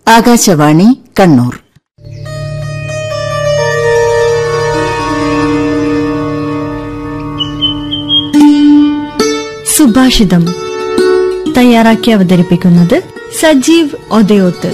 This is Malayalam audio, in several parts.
ആകാശവാണി കണ്ണൂർ സുഭാഷിതം തയ്യാറാക്കി അവതരിപ്പിക്കുന്നത് സജീവ് ഒതയോത്ത്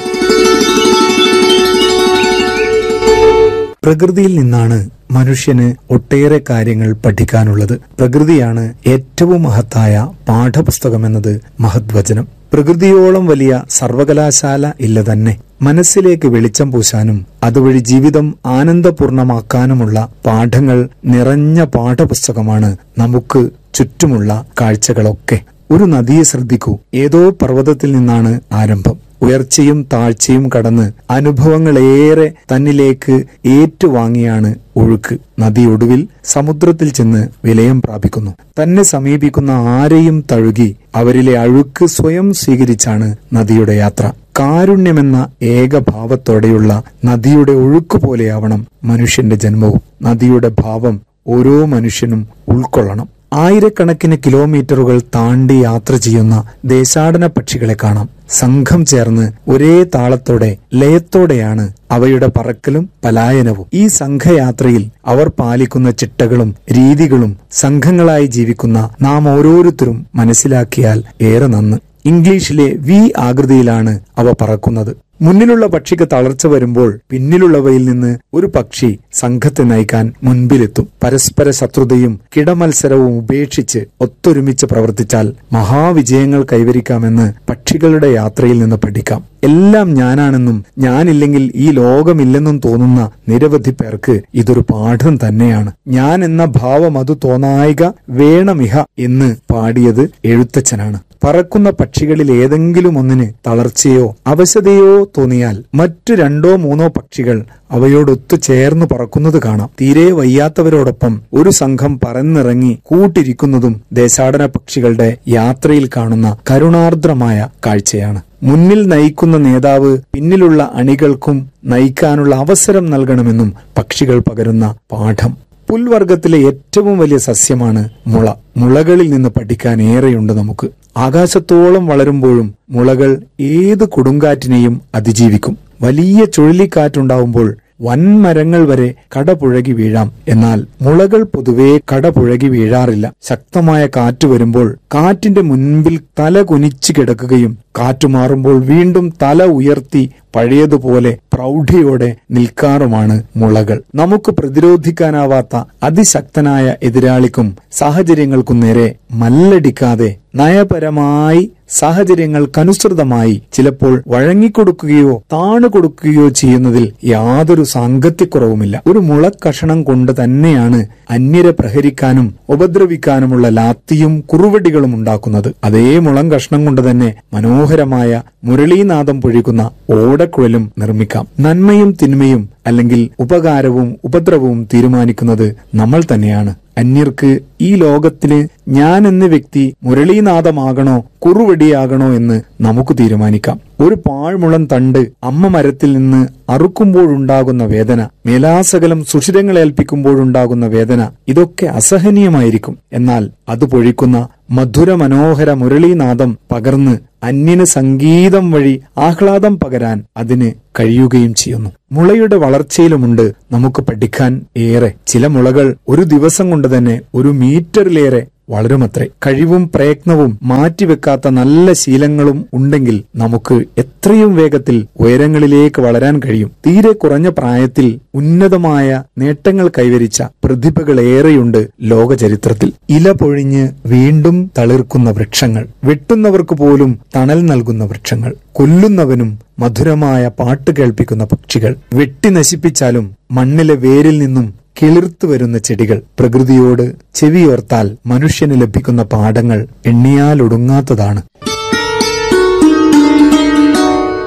പ്രകൃതിയിൽ നിന്നാണ് മനുഷ്യന് ഒട്ടേറെ കാര്യങ്ങൾ പഠിക്കാനുള്ളത് പ്രകൃതിയാണ് ഏറ്റവും മഹത്തായ പാഠപുസ്തകമെന്നത് മഹദ്വചനം പ്രകൃതിയോളം വലിയ സർവകലാശാല ഇല്ല തന്നെ മനസ്സിലേക്ക് വെളിച്ചം പൂശാനും അതുവഴി ജീവിതം ആനന്ദപൂർണമാക്കാനുമുള്ള പാഠങ്ങൾ നിറഞ്ഞ പാഠപുസ്തകമാണ് നമുക്ക് ചുറ്റുമുള്ള കാഴ്ചകളൊക്കെ ഒരു നദിയെ ശ്രദ്ധിക്കൂ ഏതോ പർവ്വതത്തിൽ നിന്നാണ് ആരംഭം ഉയർച്ചയും താഴ്ചയും കടന്ന് അനുഭവങ്ങളേറെ തന്നിലേക്ക് ഏറ്റുവാങ്ങിയാണ് ഒഴുക്ക് നദി ഒടുവിൽ സമുദ്രത്തിൽ ചെന്ന് വിലയം പ്രാപിക്കുന്നു തന്നെ സമീപിക്കുന്ന ആരെയും തഴുകി അവരിലെ അഴുക്ക് സ്വയം സ്വീകരിച്ചാണ് നദിയുടെ യാത്ര കാരുണ്യമെന്ന ഏകഭാവത്തോടെയുള്ള നദിയുടെ ഒഴുക്ക് പോലെയാവണം മനുഷ്യന്റെ ജന്മവും നദിയുടെ ഭാവം ഓരോ മനുഷ്യനും ഉൾക്കൊള്ളണം ആയിരക്കണക്കിന് കിലോമീറ്ററുകൾ താണ്ടി യാത്ര ചെയ്യുന്ന ദേശാടന പക്ഷികളെ കാണാം സംഘം ചേർന്ന് ഒരേ താളത്തോടെ ലയത്തോടെയാണ് അവയുടെ പറക്കലും പലായനവും ഈ സംഘയാത്രയിൽ അവർ പാലിക്കുന്ന ചിട്ടകളും രീതികളും സംഘങ്ങളായി ജീവിക്കുന്ന നാം ഓരോരുത്തരും മനസ്സിലാക്കിയാൽ ഏറെ നന്ന് ഇംഗ്ലീഷിലെ വി ആകൃതിയിലാണ് അവ പറക്കുന്നത് മുന്നിലുള്ള പക്ഷിക്ക് തളർച്ച വരുമ്പോൾ പിന്നിലുള്ളവയിൽ നിന്ന് ഒരു പക്ഷി സംഘത്തെ നയിക്കാൻ മുൻപിലെത്തും പരസ്പര ശത്രുതയും കിടമത്സരവും ഉപേക്ഷിച്ച് ഒത്തൊരുമിച്ച് പ്രവർത്തിച്ചാൽ മഹാവിജയങ്ങൾ കൈവരിക്കാമെന്ന് പക്ഷികളുടെ യാത്രയിൽ നിന്ന് പഠിക്കാം എല്ലാം ഞാനാണെന്നും ഞാനില്ലെങ്കിൽ ഈ ലോകമില്ലെന്നും തോന്നുന്ന നിരവധി പേർക്ക് ഇതൊരു പാഠം തന്നെയാണ് ഞാൻ എന്ന ഭാവം അത് തോന്നായിക വേണമിഹ എന്ന് പാടിയത് എഴുത്തച്ഛനാണ് പറക്കുന്ന പക്ഷികളിൽ ഏതെങ്കിലും ഒന്നിന് തളർച്ചയോ അവശതയോ തോന്നിയാൽ മറ്റു രണ്ടോ മൂന്നോ പക്ഷികൾ അവയോടൊത്തു ചേർന്ന് പറക്കുന്നത് കാണാം തീരെ വയ്യാത്തവരോടൊപ്പം ഒരു സംഘം പറന്നിറങ്ങി കൂട്ടിരിക്കുന്നതും ദേശാടന പക്ഷികളുടെ യാത്രയിൽ കാണുന്ന കരുണാർദ്രമായ കാഴ്ചയാണ് മുന്നിൽ നയിക്കുന്ന നേതാവ് പിന്നിലുള്ള അണികൾക്കും നയിക്കാനുള്ള അവസരം നൽകണമെന്നും പക്ഷികൾ പകരുന്ന പാഠം പുൽവർഗത്തിലെ ഏറ്റവും വലിയ സസ്യമാണ് മുള മുളകളിൽ നിന്ന് പഠിക്കാൻ ഏറെയുണ്ട് നമുക്ക് ആകാശത്തോളം വളരുമ്പോഴും മുളകൾ ഏത് കൊടുങ്കാറ്റിനെയും അതിജീവിക്കും വലിയ ചുഴലിക്കാറ്റുണ്ടാവുമ്പോൾ വൻമരങ്ങൾ വരെ കടപുഴകി വീഴാം എന്നാൽ മുളകൾ പൊതുവേ കടപുഴകി വീഴാറില്ല ശക്തമായ കാറ്റ് വരുമ്പോൾ കാറ്റിന്റെ മുൻപിൽ തല കുനിച്ചു കിടക്കുകയും കാറ്റു മാറുമ്പോൾ വീണ്ടും തല ഉയർത്തി പഴയതുപോലെ പ്രൗഢിയോടെ നിൽക്കാറുമാണ് മുളകൾ നമുക്ക് പ്രതിരോധിക്കാനാവാത്ത അതിശക്തനായ എതിരാളിക്കും സാഹചര്യങ്ങൾക്കും നേരെ മല്ലടിക്കാതെ നയപരമായി സാഹചര്യങ്ങൾക്കനുസൃതമായി ചിലപ്പോൾ വഴങ്ങിക്കൊടുക്കുകയോ താണു കൊടുക്കുകയോ ചെയ്യുന്നതിൽ യാതൊരു സാങ്കത്യക്കുറവുമില്ല ഒരു മുളക്കഷണം കൊണ്ട് തന്നെയാണ് അന്യരെ പ്രഹരിക്കാനും ഉപദ്രവിക്കാനുമുള്ള ലാത്തിയും കുറുവടികളും ഉണ്ടാക്കുന്നത് അതേ മുളം കഷ്ണം കൊണ്ട് തന്നെ മനോഹരമായ മുരളീനാദം പൊഴിക്കുന്ന ഓടക്കുഴലും നിർമ്മിക്കാം നന്മയും തിന്മയും അല്ലെങ്കിൽ ഉപകാരവും ഉപദ്രവവും തീരുമാനിക്കുന്നത് നമ്മൾ തന്നെയാണ് അന്യർക്ക് ഈ ലോകത്തില് ഞാൻ എന്ന വ്യക്തി മുരളീനാഥമാകണോ കുറുവടിയാകണോ എന്ന് നമുക്ക് തീരുമാനിക്കാം ഒരു പാഴ്മുളം തണ്ട് അമ്മ മരത്തിൽ നിന്ന് അറുക്കുമ്പോഴുണ്ടാകുന്ന വേദന മേലാസകലം സുഷിരങ്ങളേൽപ്പിക്കുമ്പോഴുണ്ടാകുന്ന വേദന ഇതൊക്കെ അസഹനീയമായിരിക്കും എന്നാൽ അത് പൊഴിക്കുന്ന മധുര മനോഹര മുരളീനാദം പകർന്ന് അന്യന് സംഗീതം വഴി ആഹ്ലാദം പകരാൻ അതിന് കഴിയുകയും ചെയ്യുന്നു മുളയുടെ വളർച്ചയിലുമുണ്ട് നമുക്ക് പഠിക്കാൻ ഏറെ ചില മുളകൾ ഒരു ദിവസം കൊണ്ട് തന്നെ ഒരു മീറ്ററിലേറെ വളരുമത്രേ കഴിവും പ്രയത്നവും മാറ്റിവെക്കാത്ത നല്ല ശീലങ്ങളും ഉണ്ടെങ്കിൽ നമുക്ക് എത്രയും വേഗത്തിൽ ഉയരങ്ങളിലേക്ക് വളരാൻ കഴിയും തീരെ കുറഞ്ഞ പ്രായത്തിൽ ഉന്നതമായ നേട്ടങ്ങൾ കൈവരിച്ച പ്രതിഭകളേറെയുണ്ട് ലോക ചരിത്രത്തിൽ ഇല പൊഴിഞ്ഞ് വീണ്ടും തളിർക്കുന്ന വൃക്ഷങ്ങൾ വെട്ടുന്നവർക്ക് പോലും തണൽ നൽകുന്ന വൃക്ഷങ്ങൾ കൊല്ലുന്നവനും മധുരമായ പാട്ട് കേൾപ്പിക്കുന്ന പക്ഷികൾ വെട്ടി നശിപ്പിച്ചാലും മണ്ണിലെ വേരിൽ നിന്നും കിളിർത്തു വരുന്ന ചെടികൾ പ്രകൃതിയോട് ചെവിയോർത്താൽ മനുഷ്യന് ലഭിക്കുന്ന പാഠങ്ങൾ എണ്ണിയാലൊടുങ്ങാത്തതാണ്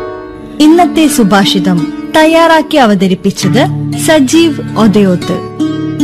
ഇന്നത്തെ സുഭാഷിതം തയ്യാറാക്കി അവതരിപ്പിച്ചത് സജീവ് ഒതയോത്ത്